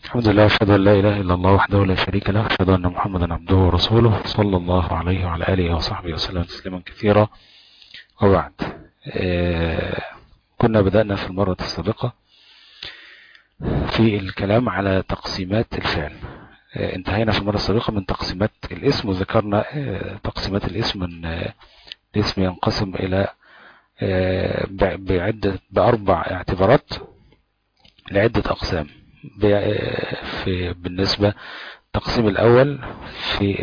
الحمد لله أشهد أن لا إله إلا الله وحده لا شريك له أشهد أن محمدا عبده ورسوله صلى الله عليه وعلى آله وصحبه وسلم تسليما كثيرا وبعد آه كنا بدأنا في المرة السابقة في الكلام على تقسيمات الفعل آه انتهينا في المرة السابقة من تقسيمات الاسم وذكرنا آه تقسيمات الاسم من الاسم ينقسم إلى بعدة بأربع اعتبارات لعدة أقسام في بالنسبة التقسيم الأول في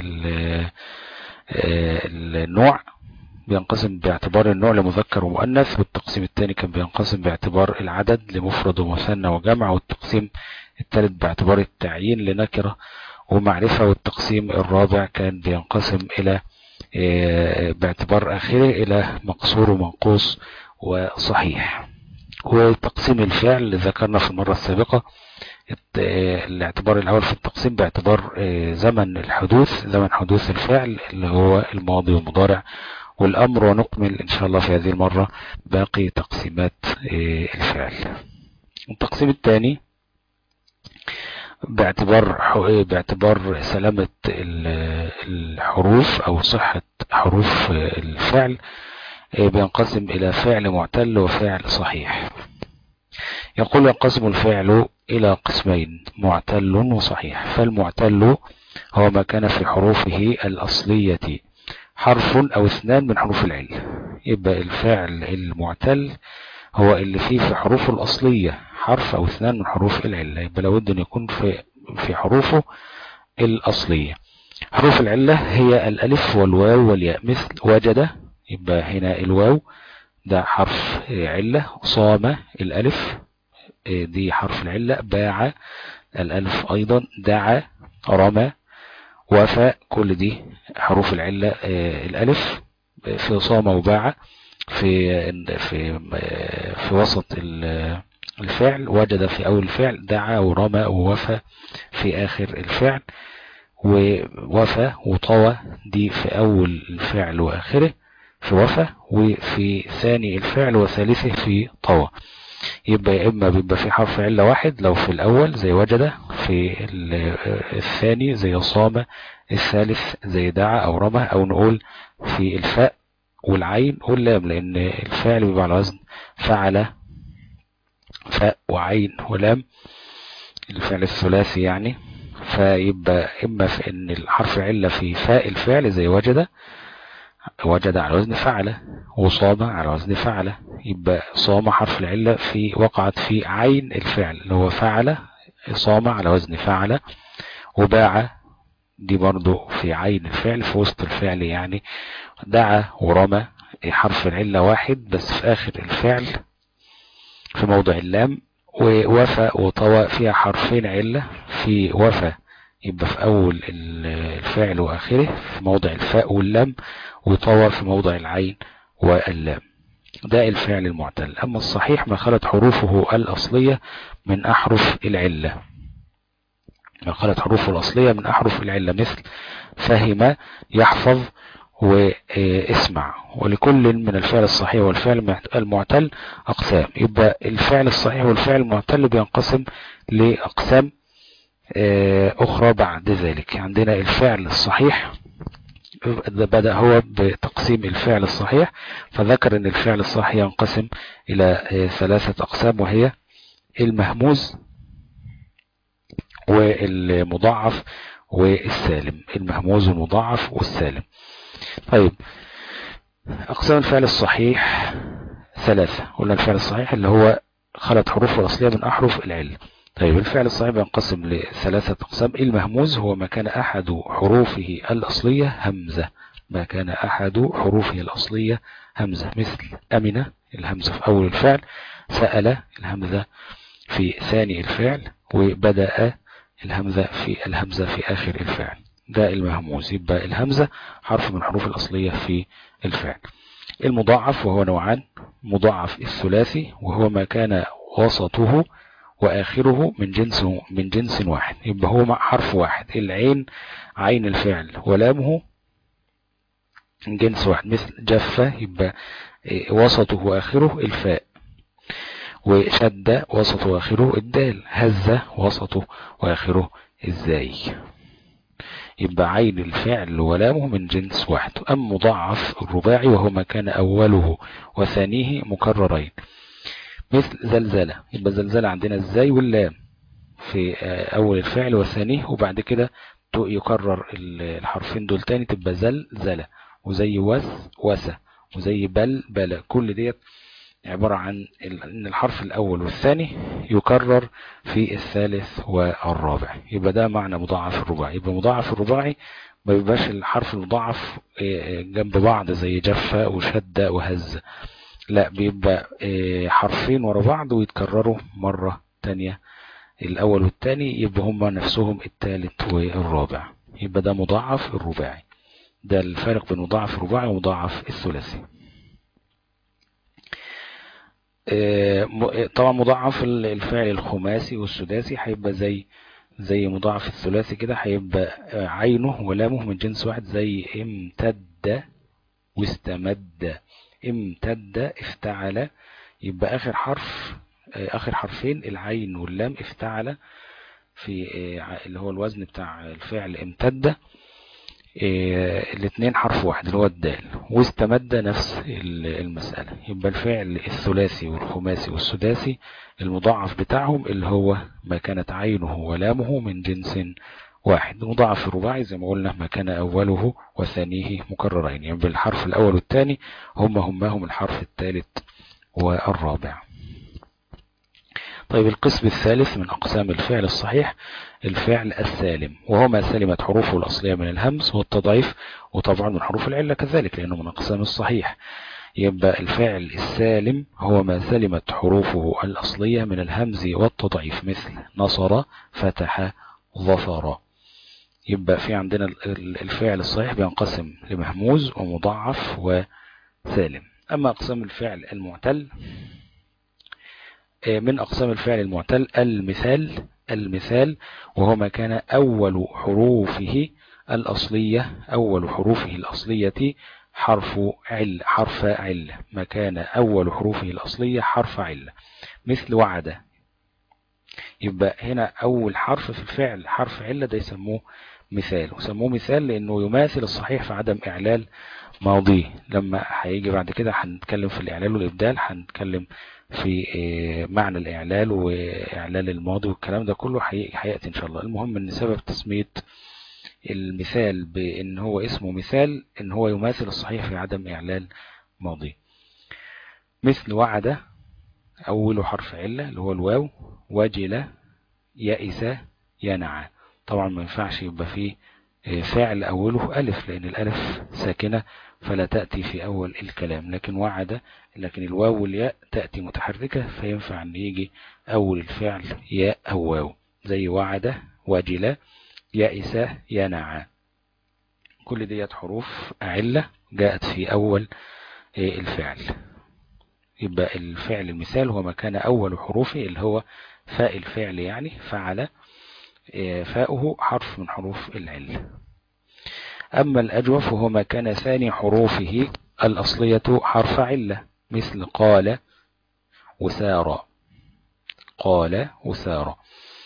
النوع بينقسم باعتبار النوع لمذكر ومؤنث والتقسيم الثاني كان بينقسم باعتبار العدد لمفرد ومثنى وجمع والتقسيم الثالث باعتبار التعيين لنكرة ومعرفة والتقسيم الرابع كان بينقسم إلى باعتبار آخره إلى مقصور ومنقوص وصحيح وتقسيم الفعل اللي ذكرنا في المرة السابقة الاعتبار الأول في التقسيم باعتبار زمن الحدوث زمن حدوث الفعل اللي هو الماضي والمضارع والأمر ونكمل إن شاء الله في هذه المرة باقي تقسيمات الفعل التقسيم الثاني باعتبار باعتبار سلامة الحروف أو صحة حروف الفعل بينقسم إلى فعل معتل وفعل صحيح يقول ينقسم الفعل إلى قسمين معتل وصحيح فالمعتل هو ما كان في حروفه الأصلية حرف أو اثنان من حروف العل يبقى الفعل المعتل هو اللي فيه في حروفه الأصلية حرف أو اثنان من حروف العلة يبقى لابد أن يكون في في حروفه الأصلية حروف العلة هي الألف والواو والياء مثل وجد يبقى هنا الواو ده حرف علة صام الألف دي حرف العلة باع الألف أيضا دعا رمى وفى كل دي حروف العلة الألف في صام وباع في في في وسط الفعل وجد في أول الفعل دعا ورمى ووفى في آخر الفعل ووفى وطوى دي في أول الفعل وآخره في وفى وفي ثاني الفعل وثالثه في طوى يبقى يا إما بيبقى في حرف علة واحد لو في الأول زي وجد في الثاني زي صام الثالث زي دعا أو رمى أو نقول في الفاء والعين واللام لأن الفعل بيبقى على وزن فعل فاء وعين ولام الفعل الثلاثي يعني فيبقى إما في إن الحرف علة في فاء الفعل زي وجد وجد على وزن فعل وصام على وزن فعل يبقى صام حرف العلة في وقعت في عين الفعل اللي هو فعل صام على وزن فعل وباع دي برضو في عين الفعل في وسط الفعل يعني دعا ورمى حرف العلة واحد بس في آخر الفعل في موضع اللام ووفى وطوى فيها حرفين علة في وفى يبقى في أول الفعل وآخره في موضع الفاء واللام وطوى في موضع العين واللام ده الفعل المعتل أما الصحيح ما خلت حروفه الأصلية من أحرف العلة ما خلت حروفه الأصلية من أحرف العلة مثل فهم يحفظ واسمع ولكل من الفعل الصحيح والفعل المعتل أقسام يبقى الفعل الصحيح والفعل المعتل بينقسم لأقسام أخرى بعد ذلك عندنا الفعل الصحيح بدأ هو بتقسيم الفعل الصحيح فذكر أن الفعل الصحيح ينقسم إلى ثلاثة أقسام وهي المهموز والمضاعف والسالم المهموز والمضاعف والسالم طيب أقسام الفعل الصحيح ثلاثة قلنا الفعل الصحيح اللي هو خلت حروفه الأصلية من أحرف العلم طيب الفعل الصحيح بينقسم لثلاثة أقسام المهموز هو ما كان أحد حروفه الأصلية همزة ما كان أحد حروفه الأصلية همزة مثل أمنة الهمزة في أول الفعل سأل الهمزة في ثاني الفعل وبدأ الهمزة في الهمزة في آخر الفعل ده المهموز يبقى الهمزة حرف من الحروف الأصلية في الفعل المضاعف وهو نوعان مضاعف الثلاثي وهو ما كان وسطه وآخره من جنس من جنس واحد يبقى هو مع حرف واحد العين عين الفعل ولامه من جنس واحد مثل جفة يبقى وسطه وآخره الفاء وشد وسط واخره الدال هز وسطه واخره الزاي يبقى عين الفعل ولامه من جنس واحد أم مضاعف الرباعي وهو ما كان أوله وثانيه مكررين مثل زلزلة يبقى زلزلة عندنا الزاي واللام في أول الفعل وثانيه وبعد كده يكرر الحرفين دول تاني تبقى زلزلة وزي وس وسة وزي بل بل كل ديت عبارة عن ان الحرف الاول والثاني يكرر في الثالث والرابع يبقى ده معنى مضاعف الرباعي يبقى مضاعف الرباعي ما بيبقاش الحرف المضاعف جنب بعض زي جفة وشدة وهز لا بيبقى حرفين ورا بعض ويتكرروا مرة تانية الاول والثاني يبقى هما نفسهم الثالث والرابع يبقى ده مضاعف الرباعي ده الفارق بين مضاعف الرباعي ومضاعف الثلاثي طبعا مضاعف الفعل الخماسي والسداسي هيبقى زي زي مضاعف الثلاثي كده هيبقى عينه ولامه من جنس واحد زي امتد واستمد امتد افتعل يبقى اخر حرف اخر حرفين العين واللام افتعل في اللي هو الوزن بتاع الفعل امتد الاثنين حرف واحد اللي هو الدال واستمد نفس المسألة يبقى الفعل الثلاثي والخماسي والسداسي المضاعف بتاعهم اللي هو ما كانت عينه ولامه من جنس واحد مضاعف الرباعي زي ما قلنا ما كان أوله وثانيه مكررين يبقى الحرف الأول والثاني هم همهم الحرف الثالث والرابع طيب القسم الثالث من أقسام الفعل الصحيح الفعل السالم وهو ما سلمت حروفه الأصلية من الهمس والتضعيف وطبعا من حروف العلة كذلك لأنه من أقسام الصحيح يبقى الفعل السالم هو ما سلمت حروفه الأصلية من الهمز والتضعيف مثل نصر فتح ظفر يبقى في عندنا الفعل الصحيح بينقسم لمهموز ومضاعف وسالم أما أقسام الفعل المعتل من أقسام الفعل المعتل المثال المثال وهو ما كان أول حروفه الأصلية أول حروفه الأصلية حرف عل حرف عل ما كان أول حروفه الأصلية حرف عل مثل وعد يبقى هنا أول حرف في الفعل حرف علة ده يسموه مثال وسموه مثال لأنه يماثل الصحيح في عدم إعلال ماضيه لما هيجي بعد كده هنتكلم في الإعلال والإبدال هنتكلم في معنى الإعلال وإعلال الماضي والكلام ده كله هيأتي إن شاء الله المهم أن سبب تسمية المثال بأن هو اسمه مثال أن هو يماثل الصحيح في عدم إعلال ماضي مثل وعد أول حرف علة اللي هو الواو وجل يئس ينعى طبعا ما ينفعش يبقى فيه فاعل أوله ألف لأن الألف ساكنة فلا تأتي في أول الكلام لكن وعد لكن الواو والياء تأتي متحركة فينفع أن يجي أول الفعل ياء أو واو زي وعد وجل يئس ينعى كل ديت حروف أعلة جاءت في أول الفعل يبقى الفعل المثال هو ما كان أول حروفه اللي هو فاء الفعل يعني فعل فاؤه حرف من حروف العلة أما الأجوف وهو ما كان ثاني حروفه الأصلية حرف علة مثل قال وسار قال وسار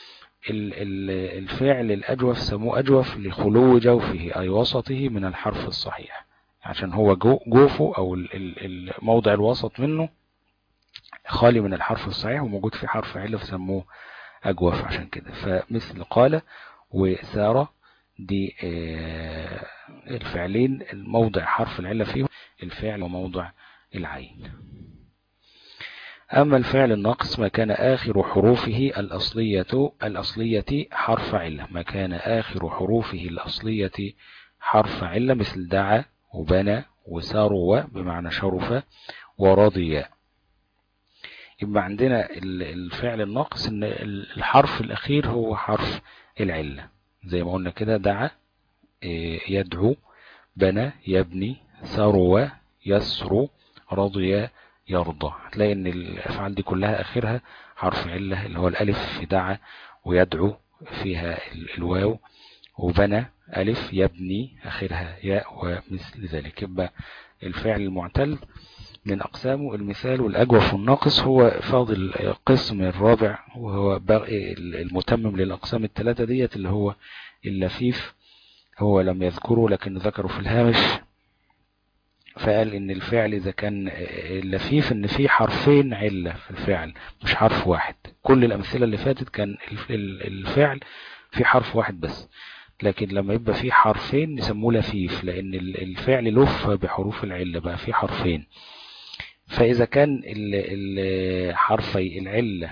الفعل الأجوف سموه أجوف لخلو جوفه أي وسطه من الحرف الصحيح عشان هو جوفه أو الموضع الوسط منه خالي من الحرف الصحيح وموجود في حرف علة فسموه أجوف عشان كده فمثل قال وسار دي الفعلين الموضع حرف العلة فيهم الفعل وموضع العين أما الفعل الناقص ما كان آخر حروفه الأصلية الأصلية حرف علة ما كان آخر حروفه الأصلية حرف علة مثل دعا وبنى وسروا بمعنى شرف ورضي يبقى عندنا الفعل الناقص ان الحرف الأخير هو حرف العلة زي ما قلنا كده دعا يدعو بنى يبني ثروى يسرو رضي يرضى هتلاقي ان الافعال دي كلها اخرها حرف علة اللي هو الالف في دعا ويدعو فيها الواو وبنى الف يبني اخرها ياء ومثل ذلك يبقى الفعل المعتل من أقسامه المثال والأجوف والناقص هو فاضل القسم الرابع وهو المتمم للأقسام الثلاثة ديت اللي هو اللفيف هو لم يذكره لكن ذكره في الهامش فقال ان الفعل اذا كان اللفيف ان في حرفين علة في الفعل مش حرف واحد كل الامثلة اللي فاتت كان الفعل في حرف واحد بس لكن لما يبقى في حرفين نسموه لفيف لان الفعل لف بحروف العلة بقى في حرفين فاذا كان حرفي العلة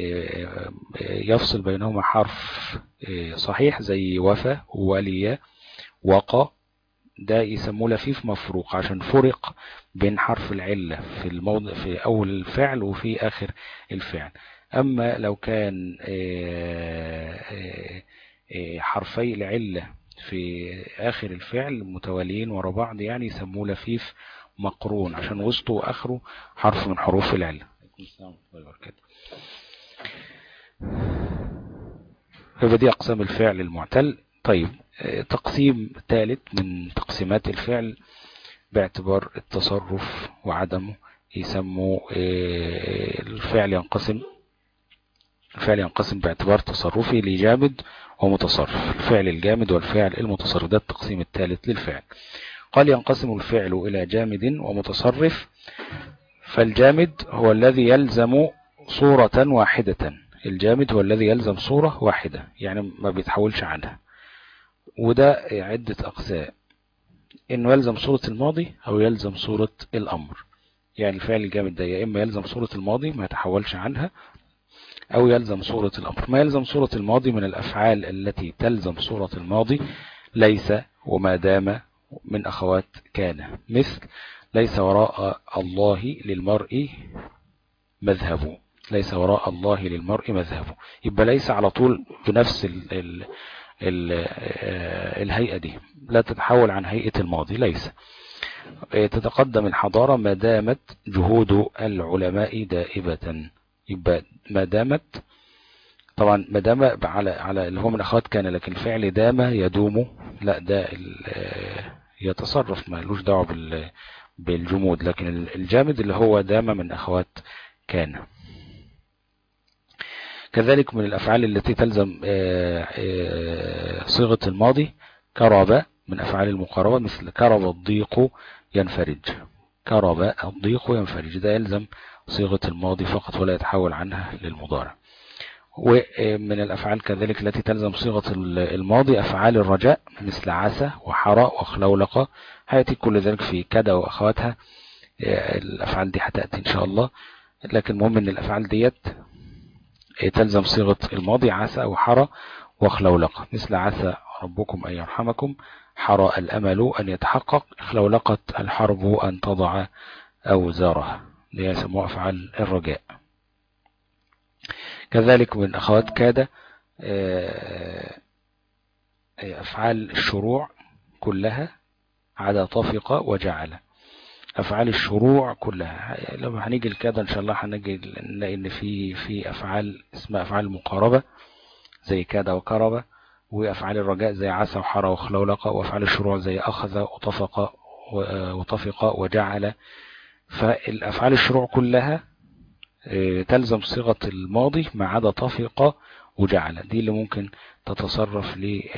يفصل بينهما حرف صحيح زي وفى ولي وقى ده يسموه لفيف مفروق عشان فرق بين حرف العلة في الموضع في أول الفعل وفي آخر الفعل أما لو كان حرفي العلة في آخر الفعل متواليين ورا بعض يعني يسموه لفيف مقرون عشان وسطه وآخره حرف من حروف العلة يبقى دي أقسام الفعل المعتل طيب تقسيم ثالث من تقسيمات الفعل باعتبار التصرف وعدمه يسموا الفعل ينقسم الفعل ينقسم باعتبار تصرفه لجامد ومتصرف الفعل الجامد والفعل المتصرف ده التقسيم الثالث للفعل قال ينقسم الفعل إلى جامد ومتصرف فالجامد هو الذي يلزم صورة واحدة الجامد هو الذي يلزم صورة واحدة يعني ما بيتحولش عنها وده عدة أقسام إنه يلزم صورة الماضي أو يلزم صورة الأمر يعني الفعل الجامد ده يا إما يلزم صورة الماضي ما يتحولش عنها أو يلزم صورة الأمر ما يلزم صورة الماضي من الأفعال التي تلزم صورة الماضي ليس وما دام من أخوات كان مثل ليس وراء الله للمرء مذهب ليس وراء الله للمرء مذهب يبقى ليس على طول بنفس ال ال ال الهيئة دي لا تتحول عن هيئة الماضي ليس تتقدم الحضارة ما دامت جهود العلماء دائبة يبقى ما دامت طبعا ما دام على على اللي هو من اخوات كان لكن الفعل دام يدوم لا ده يتصرف ما لوش دعوه بالجمود لكن الجامد اللي هو دام من اخوات كان كذلك من الافعال التي تلزم صيغه الماضي كرب من افعال المقاربه مثل كرب الضيق ينفرج كرب الضيق ينفرج ده يلزم صيغة الماضي فقط ولا يتحول عنها للمضارع ومن الأفعال كذلك التي تلزم صيغة الماضي أفعال الرجاء مثل عسى وحراء وخلولقة هيأتي كل ذلك في كدا وأخواتها الأفعال دي هتأتي إن شاء الله لكن المهم أن الأفعال ديت تلزم صيغة الماضي عسى وحراء وخلولقة مثل عسى ربكم أن يرحمكم حراء الأمل أن يتحقق خلولقة الحرب أن تضع أوزارها اللي يسموها أفعال الرجاء كذلك من أخوات كاد أفعال الشروع كلها عدا طفق وجعل أفعال الشروع كلها لما هنيجي الكاد إن شاء الله هنجي نلاقي إن في في أفعال اسمها أفعال المقاربة زي كاد وكربة وأفعال الرجاء زي عسى وحرى وخلولقة وأفعال الشروع زي أخذ وطفق وطفق وجعل فالأفعال الشروع كلها تلزم صيغة الماضي ما عدا طفق وجعل دي اللي ممكن تتصرف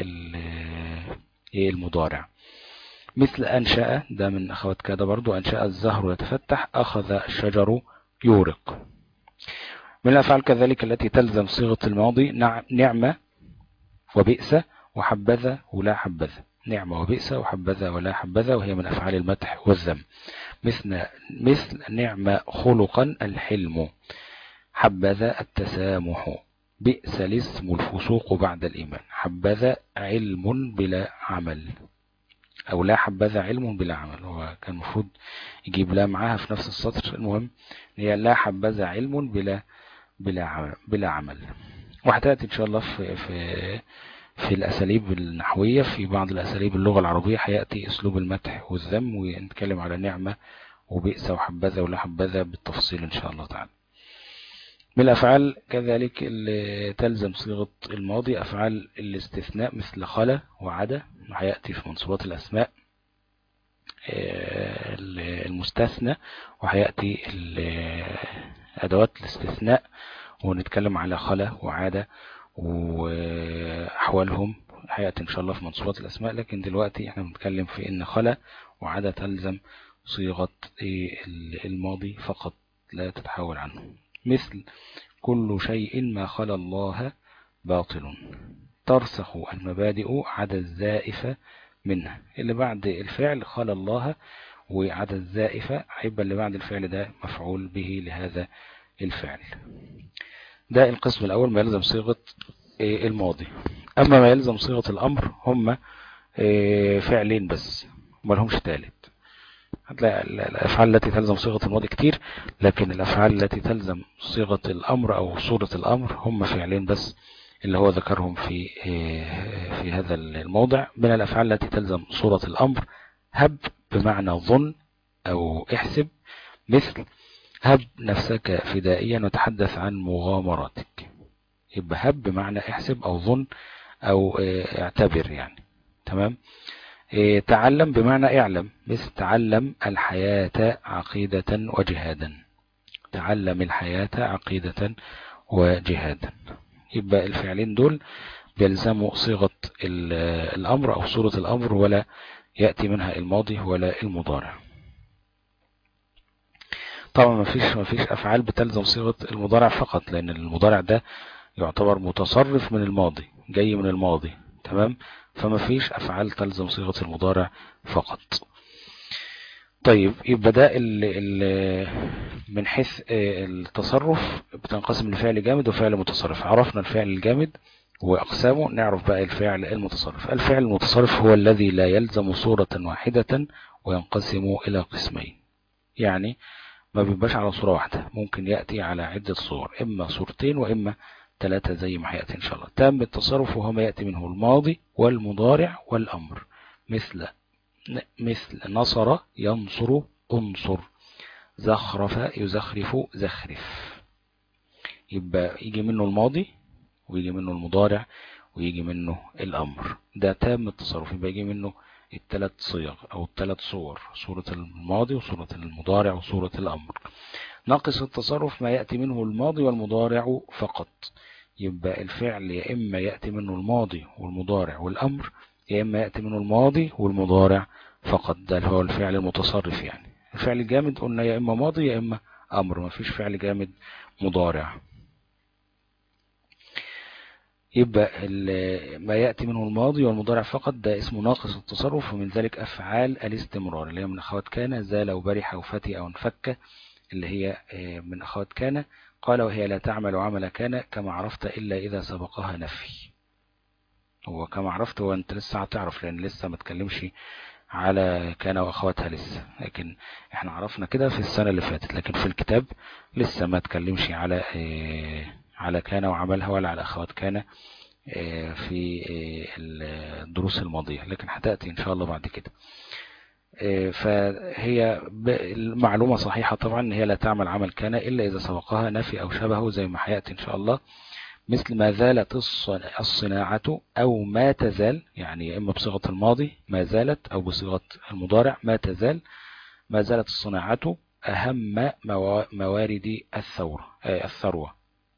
للمضارع مثل أنشأ ده من أخوات كده برضو أنشأ الزهر يتفتح أخذ الشجر يورق من الأفعال كذلك التي تلزم صيغة الماضي نعمة وبئس وحبذا ولا حبذا نعمة وبئس وحبذا ولا حبذا وهي من أفعال المدح والذم مثل مثل نعم خلقا الحلم حبذا التسامح بئس الاسم الفسوق بعد الإيمان حبذا علم بلا عمل أو لا حبذا علم بلا عمل هو كان المفروض يجيب لا معاها في نفس السطر المهم هي لا حبذا علم بلا بلا عمل بلا عمل وهتأتي إن شاء الله في في في الأساليب النحوية في بعض الأساليب اللغة العربية هيأتي أسلوب المدح والذم ونتكلم على نعمة وبئس وحبذا ولا حبذا بالتفصيل إن شاء الله تعالى من الأفعال كذلك اللي تلزم صيغة الماضي أفعال الاستثناء مثل خلا وعدا وهيأتي في منصوبات الأسماء المستثنى وهيأتي أدوات الاستثناء ونتكلم على خلا وعادة وأحوالهم هيأتي إن شاء الله في منصوبات الأسماء لكن دلوقتي احنا بنتكلم في إن خلا وعادة تلزم صيغة الماضي فقط لا تتحول عنه مثل كل شيء ما خلا الله باطل ترسخ المبادئ عدا الزائفة منها اللي بعد الفعل خلا الله وعدا الزائفة هيبقى اللي بعد الفعل ده مفعول به لهذا الفعل ده القسم الأول ما يلزم صيغة الماضي أما ما يلزم صيغة الأمر هم فعلين بس ما لهمش ثالث هتلاقي الأفعال التي تلزم صيغة الماضي كتير لكن الأفعال التي تلزم صيغة الأمر أو صورة الأمر هم فعلين بس اللي هو ذكرهم في في هذا الموضع من الأفعال التي تلزم صورة الأمر هب بمعنى ظن أو احسب مثل هب نفسك فدائيا وتحدث عن مغامراتك يبقى هب بمعنى احسب أو ظن أو اعتبر يعني تمام تعلم بمعنى اعلم مثل تعلم الحياة عقيدة وجهادا تعلم الحياة عقيدة وجهادا يبقى الفعلين دول بيلزموا صيغة الأمر أو صورة الأمر ولا يأتي منها الماضي ولا المضارع طبعا ما فيش ما فيش أفعال بتلزم صيغة المضارع فقط لأن المضارع ده يعتبر متصرف من الماضي جاي من الماضي تمام فما فيش أفعال تلزم صيغة المضارع فقط طيب يبقى ده ال ال من حيث التصرف بتنقسم لفعل جامد وفعل متصرف عرفنا الفعل الجامد وأقسامه نعرف بقى الفعل المتصرف الفعل المتصرف هو الذي لا يلزم صورة واحدة وينقسم إلى قسمين يعني ما بيبقاش على صورة واحدة ممكن يأتي على عدة صور إما صورتين وإما ثلاثة زي ما هيأتي إن شاء الله تام التصرف وهو ما يأتي منه الماضي والمضارع والأمر مثل مثل نصر ينصر انصر زخرف يزخرف زخرف يبقى يجي منه الماضي ويجي منه المضارع ويجي منه الأمر ده تام التصرف يبقى يجي منه الثلاث صيغ أو الثلاث صور صورة الماضي وصورة المضارع وصورة الأمر ناقص التصرف ما يأتي منه الماضي والمضارع فقط يبقى الفعل يا إما يأتي منه الماضي والمضارع والأمر يا إما يأتي منه الماضي والمضارع فقط ده هو الفعل المتصرف يعني الفعل الجامد قلنا يا إما ماضي يا إما أمر ما فيش فعل جامد مضارع يبقى ما يأتي منه الماضي والمضارع فقط ده اسمه ناقص التصرف ومن ذلك أفعال الاستمرار اللي هي من أخوات كان زال وبرح وفتي أو انفك اللي هي من أخوات كان قال وهي لا تعمل عمل كان كما عرفت إلا إذا سبقها نفي هو كما عرفت هو أنت لسه هتعرف لأن لسه ما تكلمش على كان وأخواتها لسه لكن احنا عرفنا كده في السنة اللي فاتت لكن في الكتاب لسه ما تكلمش على على كان وعملها ولا على أخوات كان في الدروس الماضية لكن هتأتي إن شاء الله بعد كده فهي المعلومة صحيحة طبعا ان هي لا تعمل عمل كان إلا إذا سبقها نفي أو شبهه زي ما هيأتي إن شاء الله مثل ما زالت الصناعة أو ما تزال يعني إما بصيغة الماضي ما زالت أو بصيغة المضارع ما تزال ما زالت الصناعة أهم موارد الثورة الثروة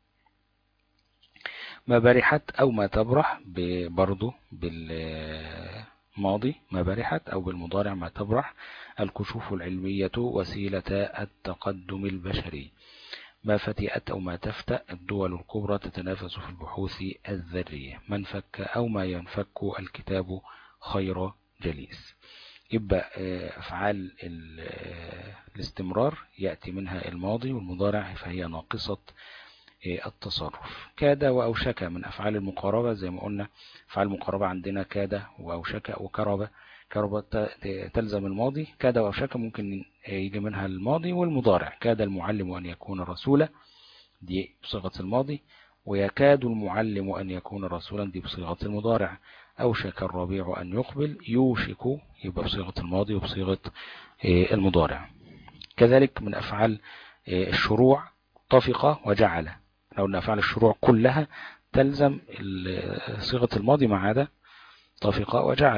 ما برحت أو ما تبرح برضو بالماضي ما برحت أو بالمضارع ما تبرح الكشوف العلمية وسيلة التقدم البشري ما فتئت أو ما تفتأ الدول الكبرى تتنافس في البحوث الذرية من فك أو ما ينفك الكتاب خير جليس يبقى أفعال الاستمرار يأتي منها الماضي والمضارع فهي ناقصة التصرف كاد وأوشك من أفعال المقاربة زي ما قلنا أفعال المقاربة عندنا كاد وأوشك وكرب كرب تلزم الماضي كاد وأوشك ممكن يجي منها الماضي والمضارع كاد المعلم أن يكون رسولا دي بصيغة الماضي ويكاد المعلم أن يكون رسولا دي بصيغة المضارع أوشك الربيع أن يقبل يوشك يبقى بصيغة الماضي وبصيغة المضارع كذلك من أفعال الشروع طفق وجعل لو أن أفعال الشروع كلها تلزم صيغة الماضي ما عدا طفق وجعل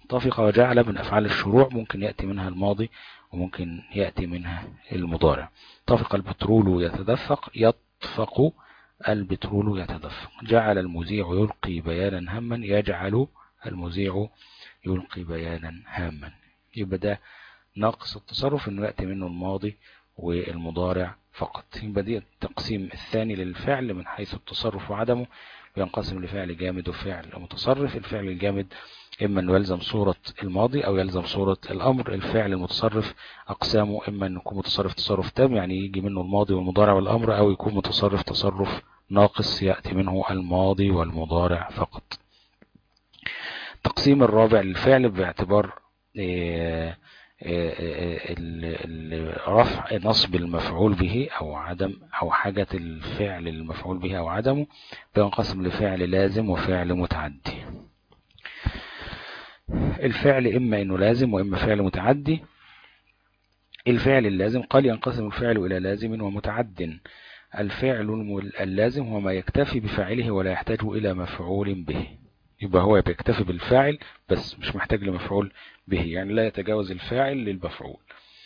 طفق وجعل من أفعال الشروع ممكن يأتي منها الماضي وممكن يأتي منها المضارع طفق البترول يتدفق يطفق البترول يتدفق جعل المذيع يلقي بيانا هما يجعل المذيع يلقي بيانا هاما يبقى ده ناقص التصرف انه يأتي منه الماضي والمضارع فقط يبقى دي التقسيم الثاني للفعل من حيث التصرف وعدمه ينقسم لفعل جامد وفعل متصرف الفعل الجامد إما أنه يلزم صورة الماضي أو يلزم صورة الأمر الفعل المتصرف أقسامه إما أنه يكون متصرف تصرف تام يعني يجي منه الماضي والمضارع والأمر أو يكون متصرف تصرف ناقص يأتي منه الماضي والمضارع فقط التقسيم الرابع للفعل باعتبار آه، آه، آه، رفع نصب المفعول به أو عدم أو حاجة الفعل المفعول به أو عدمه بينقسم لفعل لازم وفعل متعدي الفعل إما إنه لازم وإما فعل متعدي الفعل اللازم قال ينقسم الفعل إلى لازم ومتعد الفعل اللازم هو ما يكتفي بفاعله ولا يحتاج إلى مفعول به يبقى هو بيكتفي بالفاعل بس مش محتاج لمفعول به يعني لا يتجاوز الفاعل للمفعول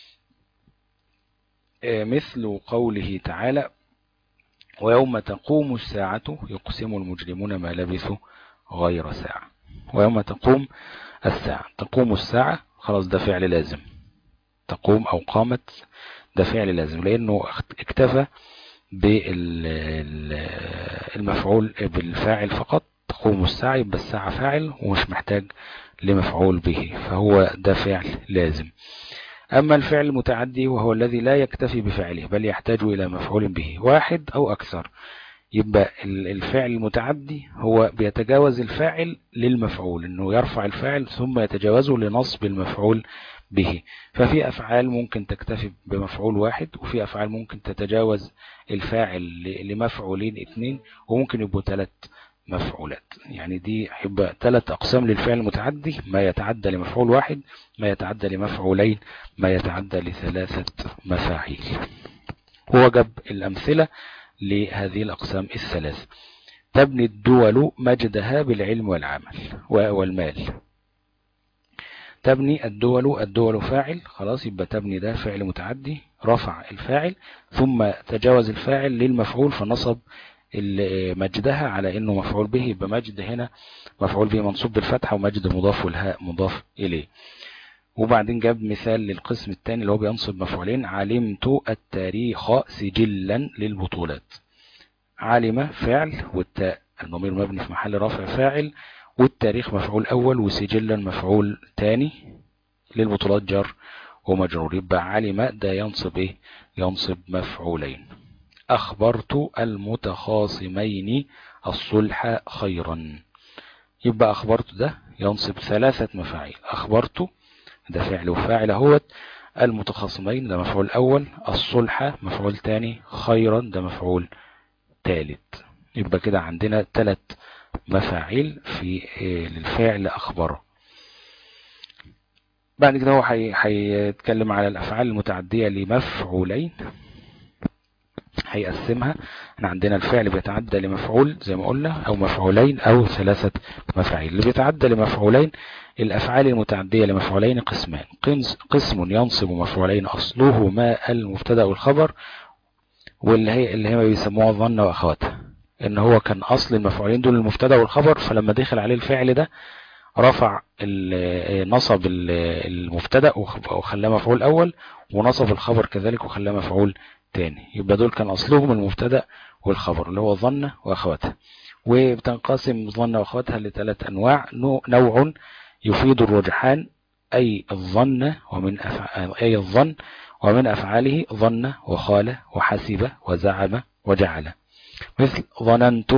آه، مثل قوله تعالى ويوم تقوم الساعة يقسم المجرمون ما لبثوا غير ساعة ويوم تقوم الساعة تقوم الساعة خلاص ده فعل لازم تقوم أو قامت ده فعل لازم لأنه اكتفى بالمفعول بالفاعل فقط تقوم الساعة يبقى الساعة فاعل ومش محتاج لمفعول به فهو ده فعل لازم أما الفعل المتعدي وهو الذي لا يكتفي بفعله بل يحتاج إلى مفعول به واحد أو أكثر يبقى الفعل المتعدي هو بيتجاوز الفاعل للمفعول انه يرفع الفاعل ثم يتجاوزه لنصب المفعول به ففي افعال ممكن تكتفي بمفعول واحد وفي افعال ممكن تتجاوز الفاعل لمفعولين اثنين وممكن يبقوا ثلاث مفعولات يعني دي يبقى ثلاث اقسام للفعل المتعدي ما يتعدى لمفعول واحد ما يتعدى لمفعولين ما يتعدى لثلاثة مفاعيل هو جاب الامثلة لهذه الأقسام الثلاث تبني الدول مجدها بالعلم والعمل والمال تبني الدول الدول فاعل خلاص يبقى تبني ده فعل متعدي رفع الفاعل ثم تجاوز الفاعل للمفعول فنصب مجدها على انه مفعول به يبقى مجد هنا مفعول به منصوب بالفتحة ومجد مضاف والهاء مضاف اليه وبعدين جاب مثال للقسم الثاني اللي هو بينصب مفعولين علمت التاريخ سجلا للبطولات علم فعل والتاء الضمير مبني في محل رفع فاعل والتاريخ مفعول أول وسجلا مفعول ثاني للبطولات جر ومجرور يبقى علم ده ينصب ايه ينصب مفعولين أخبرت المتخاصمين الصلح خيرا يبقى أخبرت ده ينصب ثلاثة مفاعيل أخبرت ده فعل وفاعل اهوت المتخاصمين ده مفعول اول الصلح مفعول تاني خيرا ده مفعول تالت يبقى كده عندنا ثلاث مفاعيل في آه، للفعل اخبره بعد كده هو هيتكلم على الافعال المتعدية لمفعولين هيقسمها احنا عندنا الفعل بيتعدى لمفعول زي ما قلنا او مفعولين او ثلاثة مفاعيل اللي بيتعدى لمفعولين الافعال المتعدية لمفعولين قسمان قسم ينصب مفعولين اصله ما المبتدا والخبر واللي هي اللي هي بيسموها الظن واخواتها ان هو كان اصل المفعولين دول المبتدا والخبر فلما دخل عليه الفعل ده رفع نصب المبتدا وخلاه مفعول اول ونصب الخبر كذلك وخلاه مفعول تاني يبقى دول كان أصلهم المبتدا والخبر اللي هو ظن وأخواتها وبتنقسم ظن وأخواتها لثلاث أنواع نوع يفيد الرجحان أي الظن ومن أفعال أي الظن ومن أفعاله ظن وخال وحسب وزعم وجعل مثل ظننت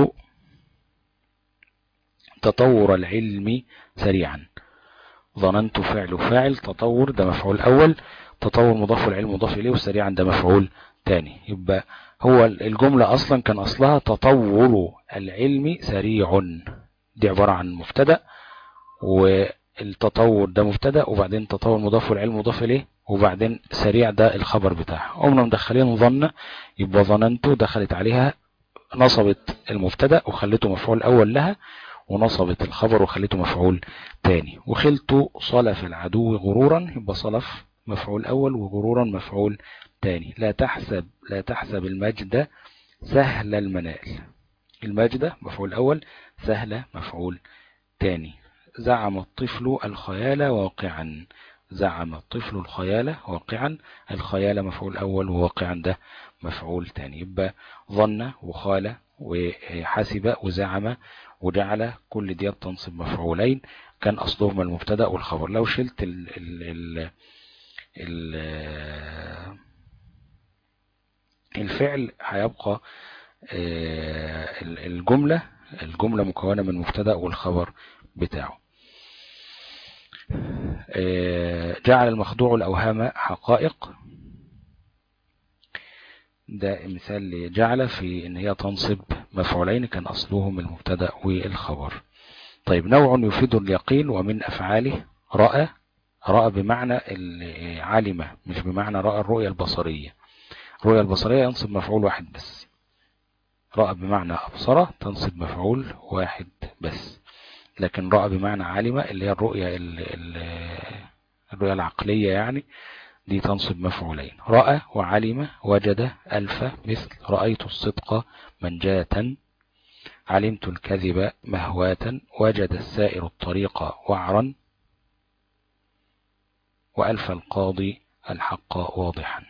تطور العلم سريعا ظننت فعل فاعل تطور ده مفعول أول تطور مضاف العلم مضاف إليه وسريعا ده مفعول تاني يبقى هو الجملة أصلا كان أصلها تطور العلم سريع دي عبارة عن مبتدا والتطور ده مبتدا وبعدين تطور مضاف والعلم مضاف إليه وبعدين سريع ده الخبر بتاعها قمنا مدخلين ظن يبقى ظننت دخلت عليها نصبت المبتدا وخلته مفعول أول لها ونصبت الخبر وخليته مفعول تاني وخلته صلف العدو غرورا يبقى صلف مفعول أول وغرورا مفعول تاني لا تحسب لا تحسب المجد سهل المنال المجد مفعول أول سهل مفعول تاني زعم الطفل الخيال واقعا زعم الطفل الخيال واقعا الخيال مفعول أول وواقعا ده مفعول تاني يبقى ظن وخال وحسب وزعم وجعل كل دي تنصب مفعولين كان أصلهما المبتدا والخبر لو شلت ال ال ال ال الفعل هيبقى الجملة الجملة مكونة من مبتدا والخبر بتاعه جعل المخدوع الأوهام حقائق ده مثال لجعل في ان هي تنصب مفعولين كان اصلهم المبتدا والخبر طيب نوع يفيد اليقين ومن افعاله راى راى بمعنى علم مش بمعنى راى الرؤيه البصريه الرؤيه البصريه ينصب مفعول واحد بس راى بمعنى ابصر تنصب مفعول واحد بس لكن راى بمعنى علم اللي هي الرؤيه الرؤيه العقليه يعني دي تنصب مفعولين رأى وعلم وجد ألف مثل رأيت الصدق منجاة علمت الكذب مهواة وجد السائر الطريق وعرا وألف القاضي الحق واضحا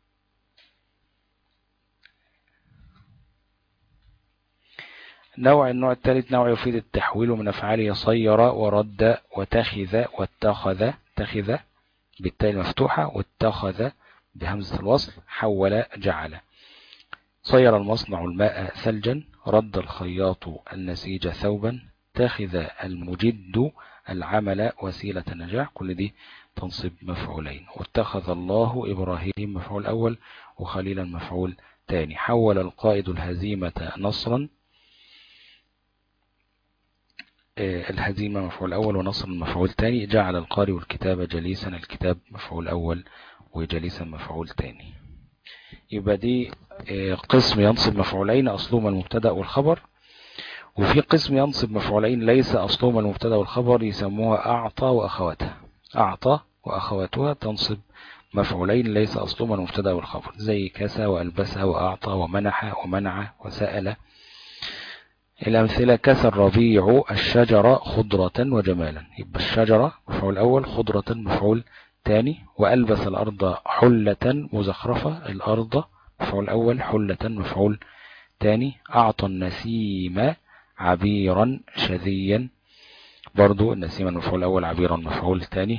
نوع النوع الثالث نوع يفيد التحويل من أفعاله صير ورد وتخذ واتخذ تخذ بالتاء المفتوحة واتخذ بهمزة الوصل حول جعل صير المصنع الماء ثلجا رد الخياط النسيج ثوبا تاخذ المجد العمل وسيلة نجاح كل دي تنصب مفعولين واتخذ الله إبراهيم مفعول أول وخليلا مفعول تاني حول القائد الهزيمة نصرا الهزيمة مفعول أول ونصر مفعول تاني جعل القارئ الكتاب جليسا الكتاب مفعول أول وجليسا مفعول تاني يبقى دي قسم ينصب مفعولين أصلهما المبتدا والخبر وفي قسم ينصب مفعولين ليس أصلهما المبتدا والخبر يسموها أعطى وأخواتها أعطى وأخواتها تنصب مفعولين ليس أصلهما المبتدا والخبر زي كسى وألبسها وأعطى ومنح ومنع وسأل الأمثلة كسى الربيع الشجرة خضرة وجمالا يبقى الشجرة مفعول أول خضرة مفعول تاني وألبس الأرض حلة مزخرفة الأرض مفعول أول حلة مفعول تاني أعطى النسيم عبيرا شذيا برضو النسيم المفعول الأول عبيرا مفعول تاني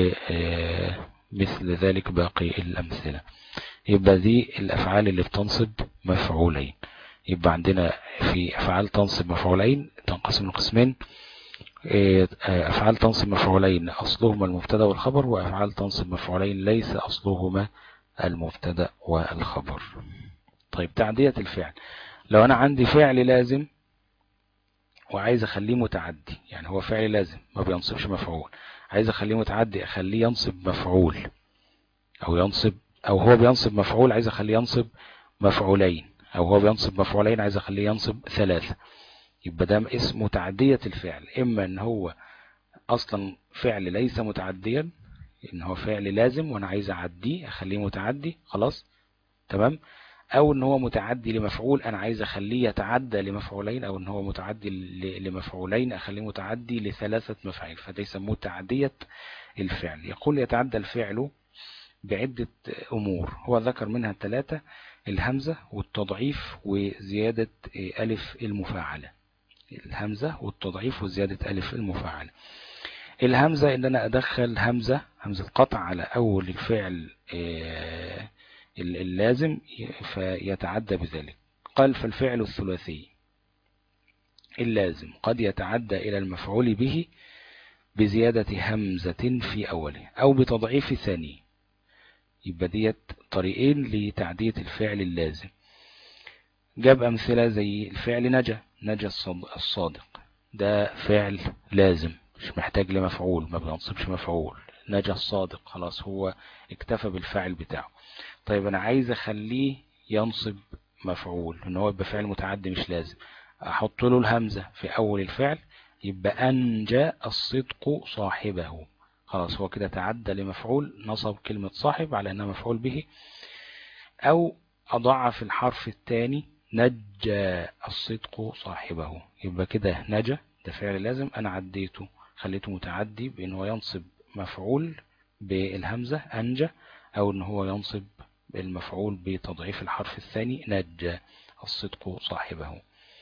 ومثل ذلك باقي الأمثلة يبقى دي الأفعال اللي بتنصب مفعولين يبقى عندنا في أفعال تنصب مفعولين تنقسم لقسمين أفعال تنصب مفعولين أصلهما المبتدا والخبر وأفعال تنصب مفعولين ليس أصلهما المبتدا والخبر طيب تعدية الفعل لو أنا عندي فعل لازم وعايز أخليه متعدي يعني هو فعل لازم ما بينصبش مفعول عايز أخليه متعدي أخليه ينصب مفعول أو ينصب أو هو بينصب مفعول عايز أخليه ينصب مفعولين او هو بينصب مفعولين عايز اخليه ينصب ثلاثة يبقى ده اسمه تعدية الفعل اما ان هو اصلا فعل ليس متعديا ان هو فعل لازم وانا عايز اعديه اخليه متعدي خلاص تمام او ان هو متعدي لمفعول انا عايز اخليه يتعدى لمفعولين او ان هو متعدي لمفعولين اخليه متعدي لثلاثة مفاعيل فده يسموه تعدية الفعل يقول يتعدى الفعل بعدة امور هو ذكر منها ثلاثة الهمزة والتضعيف وزيادة ألف المفاعلة الهمزة والتضعيف وزيادة ألف المفاعلة الهمزة إن أنا أدخل همزة همزة قطع على أول الفعل اللازم فيتعدى بذلك قال فالفعل الثلاثي اللازم قد يتعدى إلى المفعول به بزيادة همزة في أوله أو بتضعيف ثانيه يبقى ديت طريقين لتعدية الفعل اللازم جاب أمثلة زي الفعل نجا نجا الصادق ده فعل لازم مش محتاج لمفعول ما بينصبش مفعول نجا الصادق خلاص هو اكتفى بالفعل بتاعه طيب أنا عايز أخليه ينصب مفعول ان هو يبقى فعل متعدي مش لازم أحط له الهمزة في أول الفعل يبقى أنجى الصدق صاحبه خلاص هو كده تعدى لمفعول نصب كلمة صاحب على أنها مفعول به أو أضعف الحرف الثاني نجى الصدق صاحبه يبقى كده نجى ده فعل لازم أنا عديته خليته متعدي بأنه ينصب مفعول بالهمزة أنجى أو أنه هو ينصب المفعول بتضعيف الحرف الثاني نجى الصدق صاحبه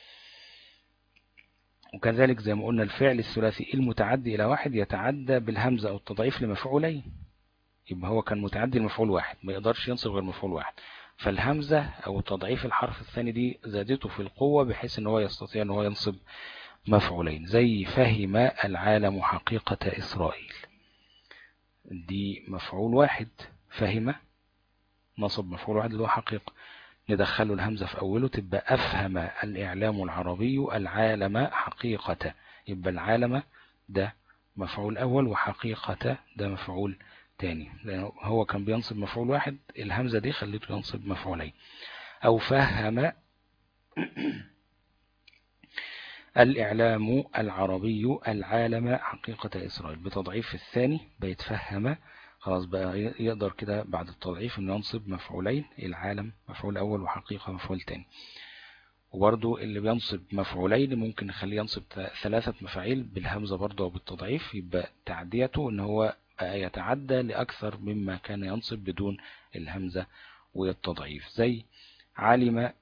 وكذلك زي ما قلنا الفعل الثلاثي المتعدي إلى واحد يتعدى بالهمزة أو التضعيف لمفعولين يبقى هو كان متعدي لمفعول واحد ما يقدرش ينصب غير مفعول واحد فالهمزة أو تضعيف الحرف الثاني دي زادته في القوة بحيث أن هو يستطيع أن هو ينصب مفعولين زي فهم العالم حقيقة إسرائيل دي مفعول واحد فهم نصب مفعول واحد اللي هو حقيقة ندخله الهمزة في أوله تبقى أفهم الإعلام العربي العالم حقيقة يبقى العالم ده مفعول أول وحقيقة ده مفعول تاني لأنه هو كان بينصب مفعول واحد الهمزة دي خليته ينصب مفعولين أو فهم الإعلام العربي العالم حقيقة إسرائيل بتضعيف الثاني بيتفهم خلاص بقى يقدر كده بعد التضعيف انه ينصب مفعولين العالم مفعول أول وحقيقة مفعول تاني وبرضو اللي بينصب مفعولين ممكن نخليه ينصب ثلاثة مفاعيل بالهمزة برضو أو بالتضعيف يبقى تعديته ان هو بقى يتعدى لأكثر مما كان ينصب بدون الهمزة والتضعيف زي علم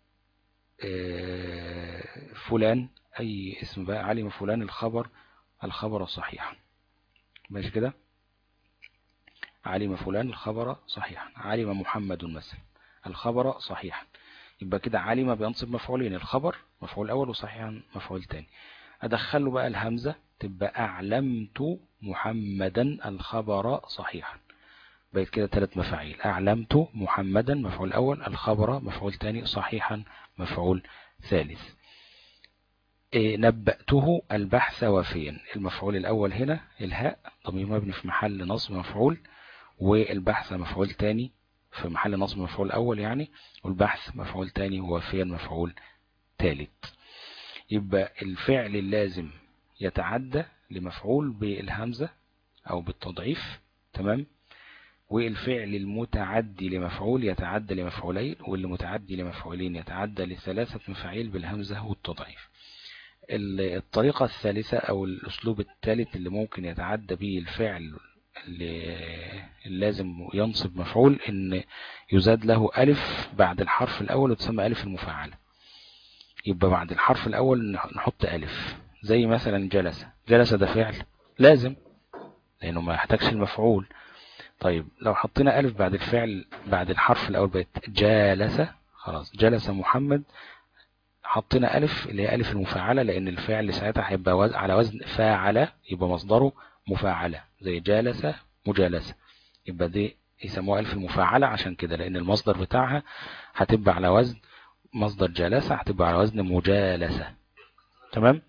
فلان أي اسم بقى علم فلان الخبر الخبر صحيحا ماشي كده علم فلان الخبر صحيحا علم محمد مثلا الخبر صحيحا يبقى كده علم بينصب مفعولين الخبر مفعول أول وصحيحا مفعول تاني أدخله بقى الهمزة تبقى أعلمت محمدا الخبر صحيحا بقيت كده ثلاث مفاعيل أعلمت محمدا مفعول أول الخبر مفعول تاني صحيحا مفعول ثالث إيه نبأته البحث وفيا المفعول الأول هنا الهاء ضمير مبني في محل نصب مفعول والبحث مفعول تاني في محل نصب مفعول أول يعني والبحث مفعول تاني وفيا مفعول ثالث يبقى الفعل اللازم يتعدى لمفعول بالهمزة أو بالتضعيف تمام والفعل المتعدي لمفعول يتعدى لمفعولين واللي متعدي لمفعولين يتعدى لثلاثة مفاعيل بالهمزة والتضعيف الطريقة الثالثة أو الأسلوب الثالث اللي ممكن يتعدى به الفعل اللي لازم ينصب مفعول إن يزاد له ألف بعد الحرف الأول وتسمى ألف المفاعلة يبقى بعد الحرف الأول نحط ألف زي مثلا جلس جلس ده فعل لازم لأنه ما يحتاجش المفعول طيب لو حطينا ألف بعد الفعل بعد الحرف الأول بقت جالس خلاص جلس محمد حطينا ألف اللي هي ألف المفاعلة لأن الفعل ساعتها هيبقى وز... على وزن فاعل يبقى مصدره مفاعلة زي جالس مجالسة يبقى دي يسموها ألف المفاعلة عشان كده لأن المصدر بتاعها هتبقى على وزن مصدر جلسة هتبقى على وزن مجالسة تمام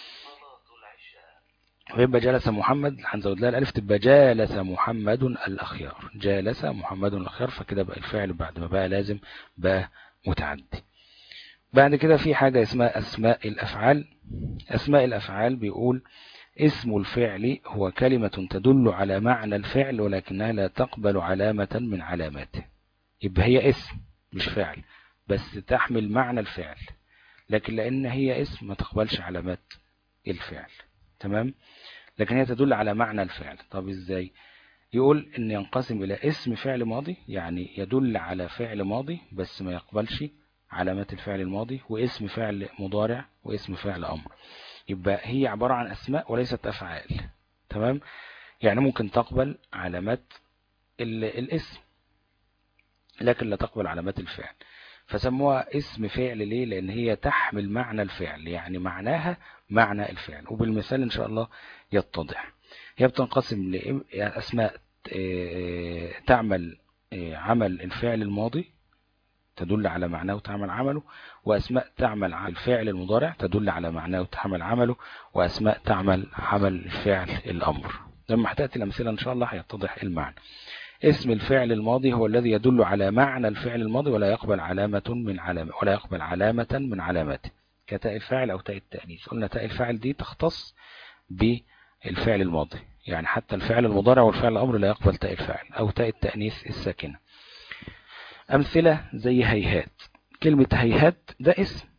ويبقى جلس محمد هنزود لها الألف تبقى جالس محمد الأخيار جالس محمد الأخيار فكده بقى الفعل بعد ما بقى لازم بقى متعدي بعد كده في حاجة اسمها أسماء الأفعال أسماء الأفعال بيقول اسم الفعل هو كلمة تدل على معنى الفعل ولكنها لا تقبل علامة من علاماته يبقى هي اسم مش فعل بس تحمل معنى الفعل لكن لأن هي اسم ما تقبلش علامات الفعل تمام لكن هي تدل على معنى الفعل طب ازاي يقول ان ينقسم الى اسم فعل ماضي يعني يدل على فعل ماضي بس ما يقبلش علامات الفعل الماضي واسم فعل مضارع واسم فعل امر يبقى هي عبارة عن اسماء وليست افعال تمام يعني ممكن تقبل علامات الاسم لكن لا تقبل علامات الفعل فسموها اسم فعل ليه لان هي تحمل معنى الفعل يعني معناها معنى الفعل وبالمثال ان شاء الله يتضح هي بتنقسم لاسماء تعمل عمل الفعل الماضي تدل على معناه وتعمل عمله وأسماء تعمل الفعل المضارع تدل على معناه وتعمل عمله وأسماء تعمل عمل الفعل الأمر لما هتأتي الأمثلة إن شاء الله هيتضح المعنى اسم الفعل الماضي هو الذي يدل على معنى الفعل الماضي ولا يقبل علامة من علامة ولا يقبل علامة من علاماته كتاء الفاعل أو تاء التأنيث قلنا تاء الفاعل دي تختص بالفعل الماضي يعني حتى الفعل المضارع والفعل الأمر لا يقبل تاء الفاعل أو تاء التأنيث الساكنة أمثلة زي هيهات كلمة هيهات ده اسم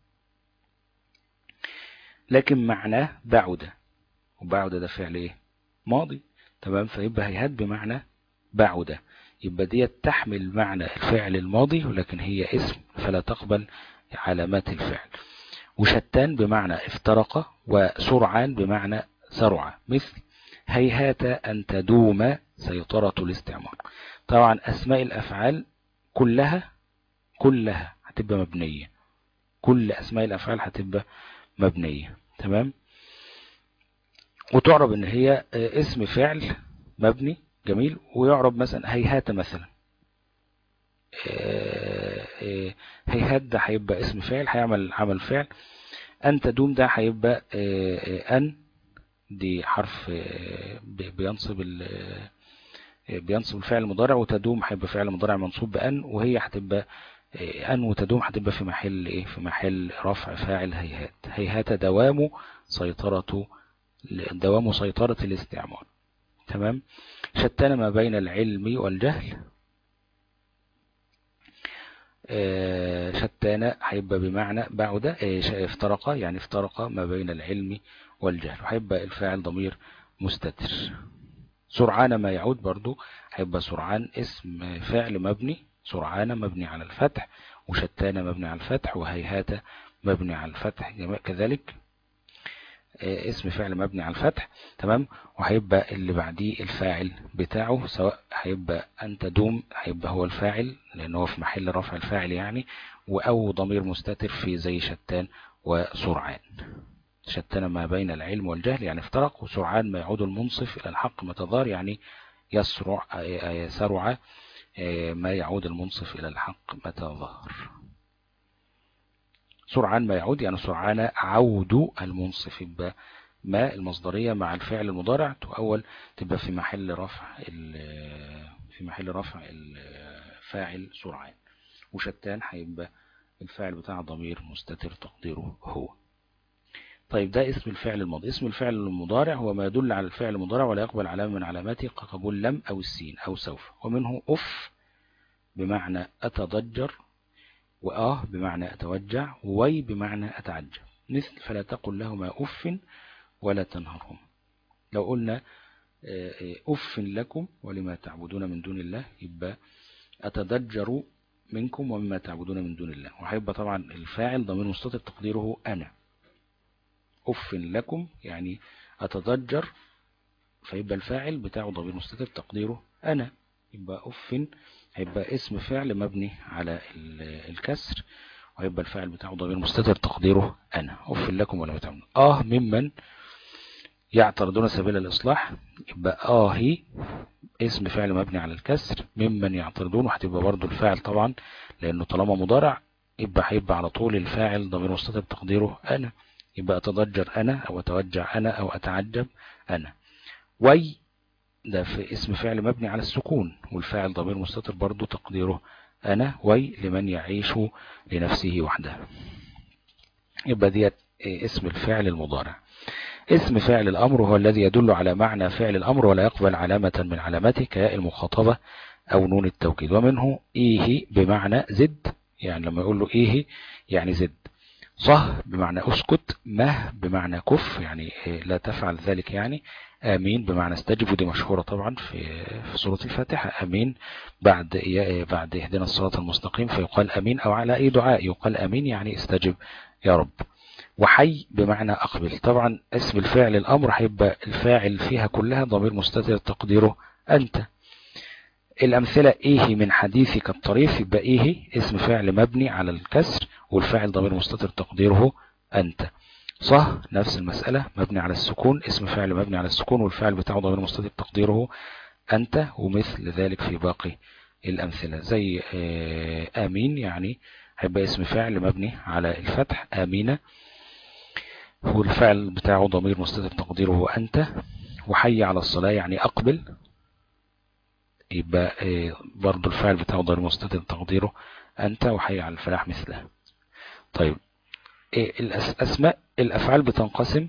لكن معناه بعد وبعد ده فعل ايه ماضي تمام فيبقى هيهات بمعنى بعد يبقى دي تحمل معنى الفعل الماضي ولكن هي اسم فلا تقبل علامات الفعل وشتان بمعنى افترق وسرعان بمعنى سرعة مثل هيهات أن تدوم سيطرة الاستعمار طبعا أسماء الأفعال كلها كلها هتبقى مبنية كل أسماء الأفعال هتبقى مبنية تمام وتعرب ان هي اسم فعل مبني جميل ويعرب مثلا هيهات مثلا هيهات ده هيبقى اسم فعل هيعمل عمل فعل أن تدوم ده هيبقى أن دي حرف بينصب بينصب الفعل المضارع وتدوم هيبقى فعل مضارع منصوب بأن وهي هتبقى أن وتدوم هتبقى في محل إيه في محل رفع فاعل هيهات هيهات دوام سيطرة دوام سيطرة الاستعمار تمام شتان ما بين العلم والجهل شتان هيبقى بمعنى بعد افترق يعني افترق ما بين العلم والجهل وهيبقى الفاعل ضمير مستتر سرعان ما يعود برضو هيبقى سرعان اسم فعل مبني سرعان مبني على الفتح وشتان مبني على الفتح وهيهات مبني على الفتح كذلك اسم فعل مبني على الفتح تمام وهيبقى اللي بعديه الفاعل بتاعه سواء هيبقى أن تدوم هيبقى هو الفاعل لأن هو في محل رفع الفاعل يعني أو ضمير مستتر في زي شتان وسرعان شتان ما بين العلم والجهل يعني افترق وسرعان ما يعود المنصف إلى الحق متضار يعني يسرع يسرع ما يعود المنصف إلى الحق متى ظهر سرعان ما يعود يعني سرعان عود المنصف يبقى ما المصدرية مع الفعل المضارع تؤول تبقى في محل رفع في محل رفع الفاعل سرعان وشتان هيبقى الفاعل بتاع ضمير مستتر تقديره هو طيب ده اسم الفعل الماضي اسم الفعل المضارع هو ما يدل على الفعل المضارع ولا يقبل علامة من علاماته كقبول لم أو السين أو سوف ومنه أف بمعنى أتضجر وآه بمعنى أتوجع ووي بمعنى أتعجب مثل فلا تقل لهما أف ولا تنهرهم لو قلنا أف لكم ولما تعبدون من دون الله يبقى أتضجر منكم ومما تعبدون من دون الله وهيبقى طبعا الفاعل ضمير مستتر تقديره أنا أف لكم يعني أتضجر فيبقى الفاعل بتاعه ضمير مستتر تقديره أنا يبقى أف هيبقى اسم فعل مبني على الكسر وهيبقى الفاعل بتاعه ضمير مستتر تقديره أنا أف لكم ولا تعملون آه ممن يعترضون سبيل الإصلاح يبقى آه هي اسم فعل مبني على الكسر ممن يعترضون وهتبقى برضو الفاعل طبعا لأنه طالما مضارع يبقى هيبقى على طول الفاعل ضمير مستتر تقديره أنا يبقى أتضجر أنا أو أتوجع أنا أو أتعجب أنا وي ده في اسم فعل مبني على السكون والفاعل ضمير مستتر برضو تقديره أنا وي لمن يعيش لنفسه وحده يبقى ديت اسم الفعل المضارع اسم فعل الأمر هو الذي يدل على معنى فعل الأمر ولا يقبل علامة من علامته كياء المخاطبة أو نون التوكيد ومنه إيه بمعنى زد يعني لما يقول له إيه يعني زد صه بمعنى أسكت مه بمعنى كف يعني لا تفعل ذلك يعني آمين بمعنى استجب ودي مشهورة طبعا في في سورة الفاتحة آمين بعد بعد اهدنا الصراط المستقيم فيقال آمين أو على أي دعاء يقال آمين يعني استجب يا رب وحي بمعنى أقبل طبعا اسم الفاعل الأمر هيبقى الفاعل فيها كلها ضمير مستتر تقديره أنت الأمثلة إيه من حديثك الطريف يبقى إيه اسم فعل مبني على الكسر والفاعل ضمير مستتر تقديره أنت صح نفس المسألة مبني على السكون اسم فعل مبني على السكون والفعل بتاعه ضمير مستتر تقديره أنت ومثل ذلك في باقي الأمثلة زي آمين يعني هيبقى اسم فعل مبني على الفتح آمينة والفعل بتاعه ضمير مستتر تقديره أنت وحي على الصلاة يعني أقبل يبقى برضو الفعل بتاعه ضمير مستتر تقديره أنت وحي على الفلاح مثله طيب الأسماء الأفعال بتنقسم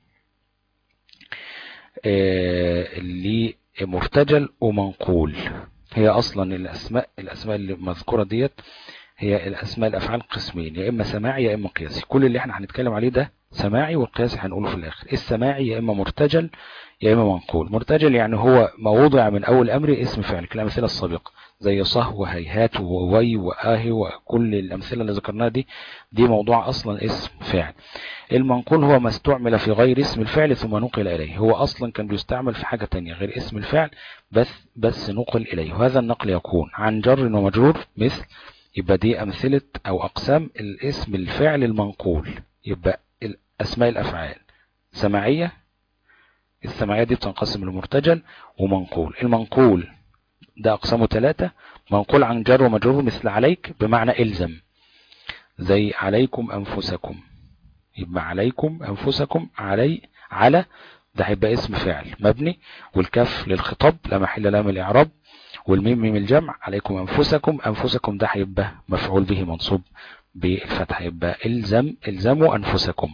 لمرتجل ومنقول هي أصلا الأسماء الأسماء اللي مذكورة ديت هي الأسماء الأفعال قسمين يا إما سماعي يا إما قياسي كل اللي احنا هنتكلم عليه ده سماعي والقياسي هنقوله في الآخر السماعي يا إما مرتجل يا إما منقول مرتجل يعني هو ما وضع من أول أمر اسم فعل كالأمثلة السابقة زي صه وهيهات ووي وآه وكل الأمثلة اللي ذكرناها دي دي موضوع أصلا اسم فعل المنقول هو ما استعمل في غير اسم الفعل ثم نقل إليه هو أصلا كان بيستعمل في حاجة تانية غير اسم الفعل بس بس نقل إليه وهذا النقل يكون عن جر ومجرور مثل يبقى دي أمثلة أو أقسام الاسم الفعل المنقول يبقى أسماء الأفعال سماعية السماعية دي بتنقسم لمرتجل ومنقول المنقول ده أقسامه ثلاثة منقول عن جر ومجرور مثل عليك بمعنى إلزم زي عليكم أنفسكم يبقى عليكم أنفسكم علي على ده هيبقى اسم فعل مبني والكاف للخطاب لا محل له من الإعراب والميم من الجمع عليكم أنفسكم أنفسكم ده هيبقى مفعول به منصوب بالفتح يبقى إلزم إلزموا أنفسكم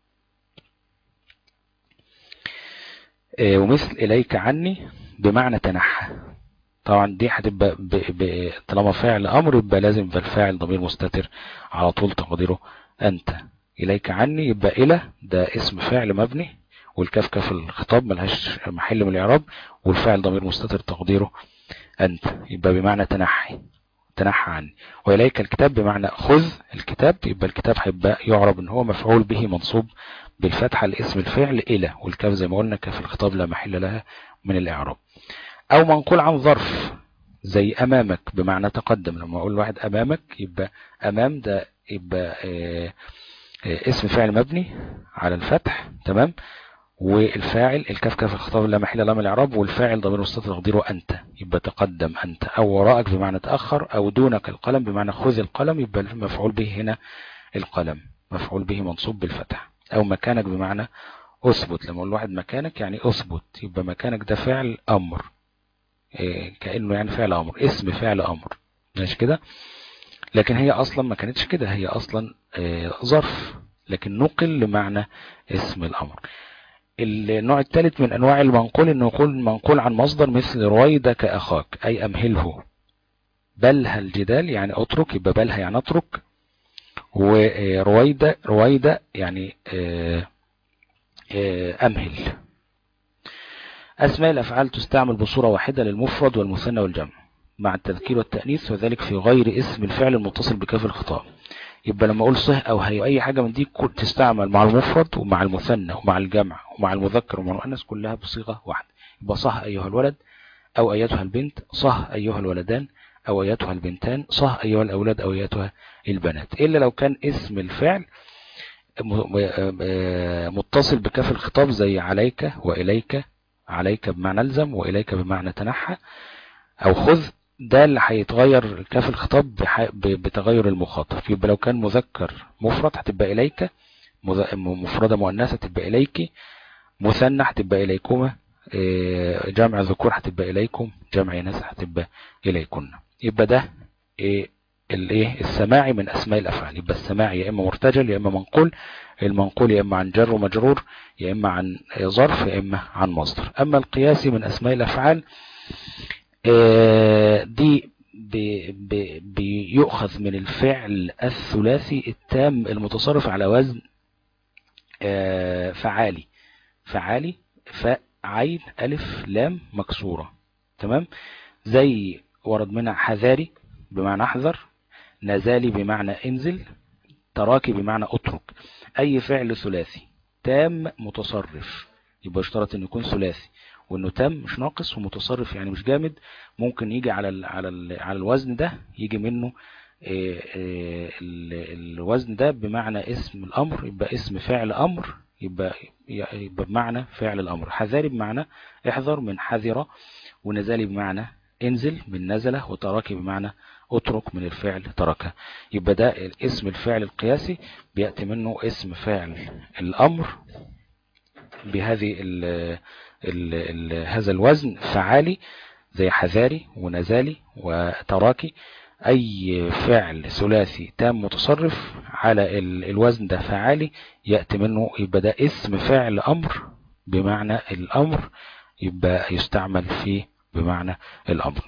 ومثل إليك عني بمعنى تنحى طبعا دي هتبقى طالما فعل أمر يبقى لازم يبقى الفاعل ضمير مستتر على طول تقديره أنت إليك عني يبقى إلى ده اسم فعل مبني والكاف كاف الخطاب ملهاش محل من الإعراب والفاعل ضمير مستتر تقديره أنت يبقى بمعنى تنحي تنحى عني وإليك الكتاب بمعنى خذ الكتاب يبقى الكتاب هيبقى يعرب ان هو مفعول به منصوب بالفتحة لاسم الفعل إلى والكاف زي ما قلنا كاف الخطاب لا محل لها من الإعراب أو منقول عن ظرف زي أمامك بمعنى تقدم لما أقول واحد أمامك يبقى أمام ده يبقى اه اه اسم فعل مبني على الفتح تمام والفاعل الكاف كاف الخطاب لا محل له من الاعراب والفاعل ضمير مستتر تقديره انت يبقى تقدم انت او وراءك بمعنى تاخر او دونك القلم بمعنى خذ القلم يبقى المفعول به هنا القلم مفعول به منصوب بالفتح او مكانك بمعنى اثبت لما اقول واحد مكانك يعني اثبت يبقى مكانك ده فعل امر إيه كانه يعني فعل امر اسم فعل امر ماشي كده لكن هي اصلا ما كانتش كده هي اصلا إيه ظرف لكن نقل لمعنى اسم الامر النوع الثالث من انواع المنقول انه يقول منقول عن مصدر مثل رويدك اخاك اي امهله بلها الجدال يعني اترك يبقى بلها يعني اترك ورويدة رويدة يعني امهل اسماء الافعال تستعمل بصورة واحدة للمفرد والمثنى والجمع مع التذكير والتأنيث وذلك في غير اسم الفعل المتصل بكاف الخطاب يبقى لما اقول صه او هي اي حاجة من دي تستعمل مع المفرد ومع المثنى ومع الجمع ومع المذكر ومع المؤنث كلها بصيغة واحدة يبقى صه ايها الولد او ايتها البنت صه ايها الولدان او ايتها البنتان صه ايها الاولاد او ايتها البنات الا لو كان اسم الفعل متصل بكاف الخطاب زي عليك واليك عليك بمعنى الزم واليك بمعنى تنحى او خذ ده اللي هيتغير كاف الخطاب بتغير المخاطب يبقى لو كان مذكر مفرد هتبقى إليك مفردة مؤنثة هتبقى إليك مثنى هتبقى إليكما جمع ذكور هتبقى إليكم جمع إناث هتبقى إليكن يبقى ده الايه السماعي من أسماء الأفعال يبقى السماعي يا إما مرتجل يا إما منقول المنقول يا إما عن جر ومجرور يا إما عن ظرف يا إما عن مصدر أما القياسي من أسماء الأفعال دي بيؤخذ من الفعل الثلاثي التام المتصرف على وزن فعالي فعالي فعين ألف لام مكسورة تمام زي ورد منها حذاري بمعنى احذر نزالي بمعنى انزل تراكي بمعنى اترك اي فعل ثلاثي تام متصرف يبقى اشترط ان يكون ثلاثي وانه تام مش ناقص ومتصرف يعني مش جامد ممكن يجي على ال على ال على الوزن ده يجي منه ال الوزن ده بمعنى اسم الامر يبقى اسم فعل امر يبقى يبقى بمعنى فعل الامر حذاري بمعنى احذر من حذر ونزالي بمعنى انزل من نزله وتراكي بمعنى اترك من الفعل ترك يبقى ده اسم الفعل القياسي بيأتي منه اسم فعل الامر بهذه ال ال ال هذا الوزن فعالي زي حذاري ونزالي وتراكي اي فعل ثلاثي تام متصرف على الوزن ده فعالي يأتي منه يبقى ده اسم فعل امر بمعنى الامر يبقى يستعمل فيه بمعنى الامر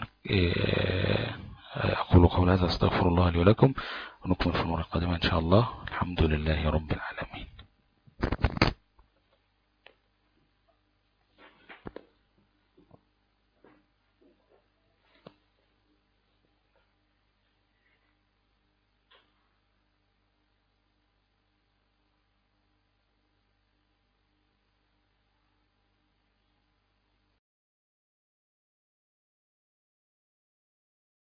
اقول قول هذا استغفر الله لي ولكم ونكمل في المرة القادمة ان شاء الله الحمد لله رب العالمين